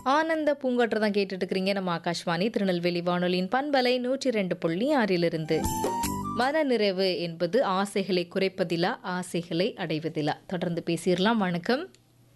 ஆனந்த பூங்காற்று தான் கேட்டுட்டு இருக்கிறீங்க நம்ம ஆகாஷ்வாணி திருநெல்வேலி வானொலியின் பண்பலை நூற்றி ரெண்டு புள்ளி ஆறிலிருந்து மனநிறைவு என்பது ஆசைகளை குறைப்பதிலா ஆசைகளை அடைவதிலா தொடர்ந்து பேசிடலாம் வணக்கம்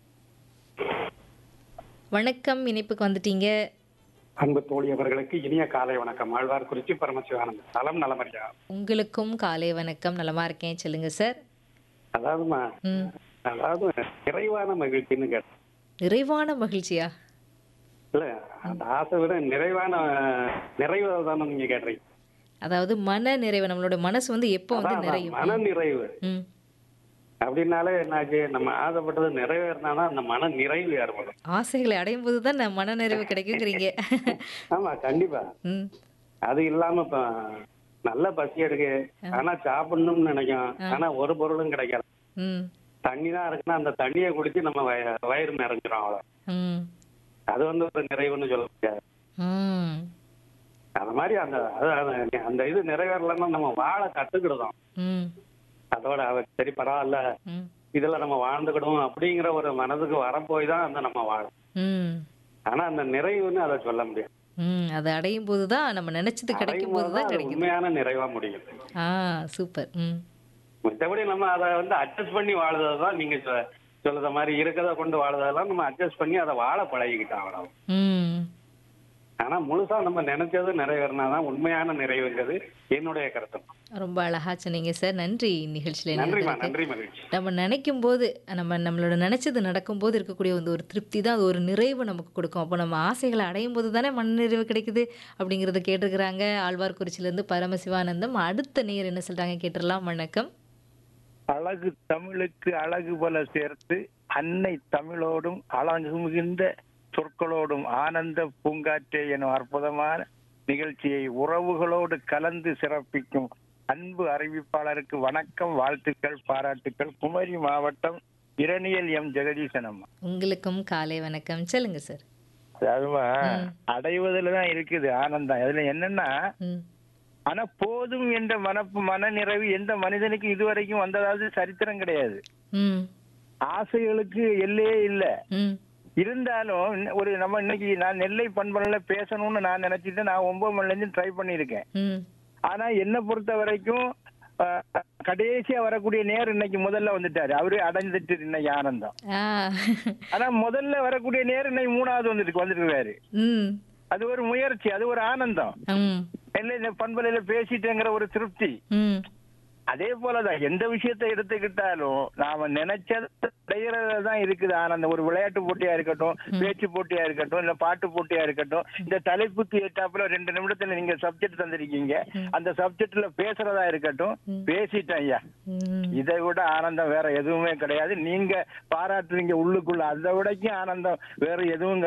வணக்கம் இணைப்புக்கு வந்துட்டீங்க அன்பு தோழி அவர்களுக்கு இனிய காலை வணக்கம் ஆழ்வார் குறிச்சி பரமசிவானந்தம் நலம் நலமறியா உங்களுக்கும் காலை வணக்கம் நலமா இருக்கேன் சொல்லுங்க சார் அதாவதுமா ம் அதாவது நிறைவான மகிழ்ச்சின்னு கேட்டேன் நிறைவான மகிழ்ச்சியா இல்ல அந்த ஆசை விட நிறைவான நிறைவு தானே நீங்க கேட்டீங்க அதாவது மன நிறைவு நம்மளோட மனசு வந்து எப்போ வந்து அதான், நிறையும் மன நிறைவு ம் அப்படின்னாலே என்னாச்சு நம்ம ஆசைப்பட்டது நிறைவேறினாதான் அந்த மன நிறைவு ஏற்படும் ஆசைகளை அடையும் போது தான் நான் மன நிறைவு கிடைக்குங்கிறீங்க ஆமா கண்டிப்பா ம் அது இல்லாம இப்ப நல்ல பசி எடுக்கு ஆனா சாப்பிடணும்னு நினைக்கும் ஆனா ஒரு பொருளும் கிடைக்காது ம் தண்ணி தான் இருக்குன்னா அந்த தண்ணியை குடிச்சு நம்ம வய- வயிறு நிறைஞ்சிரும் அவ்வளவு ம் அது வந்து ஒரு நிறைவுன்னு சொல்ல முடியாது ம் அந்த மாதிரி அந்த அது- அது- அந்த இது நிறைவேறலன்னா நம்ம வாழ கத்துக்கிடுதோம் ம் அதோட அவ சரி பரவாயில்ல ம் இதுல நம்ம வாழ்ந்துக்கிடுவோம் அப்படிங்கிற ஒரு மனதுக்கு வரப்போய் தான் அந்த நம்ம வாழும் ம் ஆனா அந்த நிறைவுன்னு அதை சொல்ல முடியாது ம் அதை அடையும் போது தான் நம்ம நினைச்சது கிடைக்கும் போது தான் அது கிடைக்குது உண்மையான நிறைவா முடியும் ஆ சூப்பர் ம் மற்றபடி நம்ம அதை வந்து அட்ஜஸ்ட் பண்ணி வாழ்றது தான் நீங்க சொ- சொல்லுத மாதிரி இருக்கிறத கொண்டு வாழ்றதெல்லாம் நம்ம அட்ஜஸ்ட் பண்ணி அதை வாழ பழகிக்கிட்டோம் அவ்வளவு ம் ஆனா முழுசா நம்ம நினைச்சது நிறைவேறினாதான் உண்மையான நிறைவுங்கிறது என்னுடைய கருத்து ரொம்ப அழகா சொன்னீங்க சார் நன்றி நிகழ்ச்சியில் நன்றிமா இணைந்ததற்கு. நன்றி மகிழ்ச்சி நம்ம நினைக்கும் போது நம்ம நம்மளோட நினைச்சது நடக்கும்போது இருக்கக்கூடிய வந்து ஒரு திருப்தி தான் அது ஒரு நிறைவு நமக்கு கொடுக்கும் அப்போ நம்ம ஆசைகளை அடையும் போது தானே மனநிறைவு கிடைக்குது அப்படிங்கிறத கேட்டிருக்கிறாங்க ஆழ்வார்குறிச்சியிலேருந்து பரமசிவானந்தம் அடுத்த நேர் என்ன சொல்றாங்க கேட்டுடலாம் வணக்கம் அழகு தமிழுக்கு அழகு பல சேர்த்து அன்னை தமிழோடும் அழகு மிகுந்த சொற்களோடும் ஆனந்த பூங்காற்றே எனும் அற்புதமான நிகழ்ச்சியை உறவுகளோடு கலந்து சிறப்பிக்கும் அன்பு அறிவிப்பாளருக்கு வணக்கம் வாழ்த்துக்கள் பாராட்டுக்கள் குமரி மாவட்டம் இரணியல் எம் ஜெகதீசன் அம்மா உங்களுக்கும் காலை வணக்கம் சொல்லுங்க சார் அதுமா அடைவதில் தான் இருக்குது ஆனந்தம் அதுல என்னன்னா ம் ஆனா போதும் என்ற மனப்பு மனநிறைவு எந்த மனிதனுக்கு இதுவரைக்கும் வந்ததாவது சரித்திரம் கிடையாது ம் ஆசைகளுக்கு எல்லையே இல்ல ம் இருந்தாலும் இன்ன- ஒரு நம்ம இன்னைக்கு நான் நெல்லை பண்புல பேசணும்னு நான் நினைச்சிட்டு நான் ஒன்பது மணில இருந்து ட்ரை பண்ணியிருக்கேன் ம் ஆனா என்னை பொறுத்த வரைக்கும் அஹ், கடைசியா வரக்கூடிய நேர் இன்னைக்கு முதல்ல வந்துட்டாரு அவரு அடைஞ்சிட்டு இன்னைக்கு ஆனந்தம் ஆ ஆனா முதல்ல வரக்கூடிய நேர் இன்னைக்கு மூணாவது வந்துட்டு வந்துருக்காரு ம் அது ஒரு முயற்சி அது ஒரு ஆனந்தம் ம் நெல்லை பண்பலையில பேசிட்டேங்கிற ஒரு திருப்தி ம் அதே போலதான் எந்த விஷயத்தை எடுத்துக்கிட்டாலும் நாம நினைச்சது அடைகிறதுல தான் இருக்குது ஆனந்தம் ஒரு விளையாட்டு போட்டியா இருக்கட்டும் பேச்சு போட்டியா இருக்கட்டும் இல்ல பாட்டு போட்டியா இருக்கட்டும் இந்த தலைப்புக்கு ஏற்றாப்புல ரெண்டு நிமிடத்துல நீங்க சப்ஜெக்ட் தந்திருக்கீங்க அந்த சப்ஜெக்ட்ல பேசுறதா இருக்கட்டும் பேசிட்டேன் ஐயா ம் இதை விட ஆனந்தம் வேற எதுவுமே கிடையாது நீங்க பாராட்டுறீங்க உள்ளுக்குள்ள அதை விடக்கும் ஆனந்தம் வேற எதுவும் கிடையாது